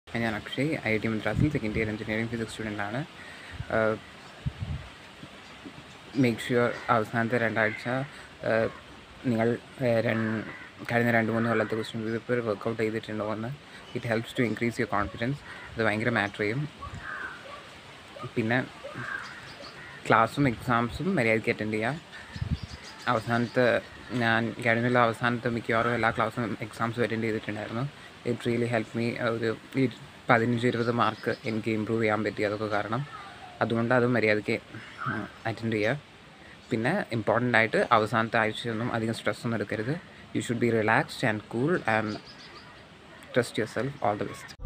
ഞാൻ Akshay I I T മദ്രാസിൽ second year engineering physics student ആണ് മേക്ക് ഷുവർ അവസാനത്തെ രണ്ടാഴ്ച ആഹ്, നിങ്ങൾ ആഹ്, രൺ- കഴിഞ്ഞ രണ്ട് മൂന്ന് കൊല്ലത്തെ ക്വസ്റ്റ്യൻ പേപ്പർ വർക്കൗട്ട് ചെയ്തിട്ടുണ്ടോ എന്ന് it helps to increase your confidence അത് ഭയങ്കര മാറ്റർ ചെയ്യും പിന്നെ ക്ലാസ്സും എക്സാംസും മര്യാദയ്ക്ക് അറ്റൻഡ് ചെയ്യുക അവസാനത്തെ ഞാൻ കഴിഞ്ഞുള്ള അവസാനത്തെ മിക്കവാറും എല്ലാ ക്ലാസ്സും എക്സാംസും അറ്റൻഡ് ചെയ്തിട്ടുണ്ടായിരുന്നു ഇറ്റ് റിയലി ഹെൽപ്പ് മീ ഒരു ഈ പതിനഞ്ച് ഇരുപത് മാർക്ക് എനിക്ക് ഇമ്പ്രൂവ് ചെയ്യാൻ പറ്റി അതൊക്കെ കാരണം അതുകൊണ്ട് അത് മര്യാദയ്ക്ക് അറ്റൻഡ് ചെയ്യുക പിന്നെ ഇമ്പോർട്ടൻ്റ് ആയിട്ട് അവസാനത്തെ ആഴ്ചയൊന്നും അധികം സ്ട്രെസ് ഒന്നും എടുക്കരുത് you should be relaxed and cool and trust yourself all the best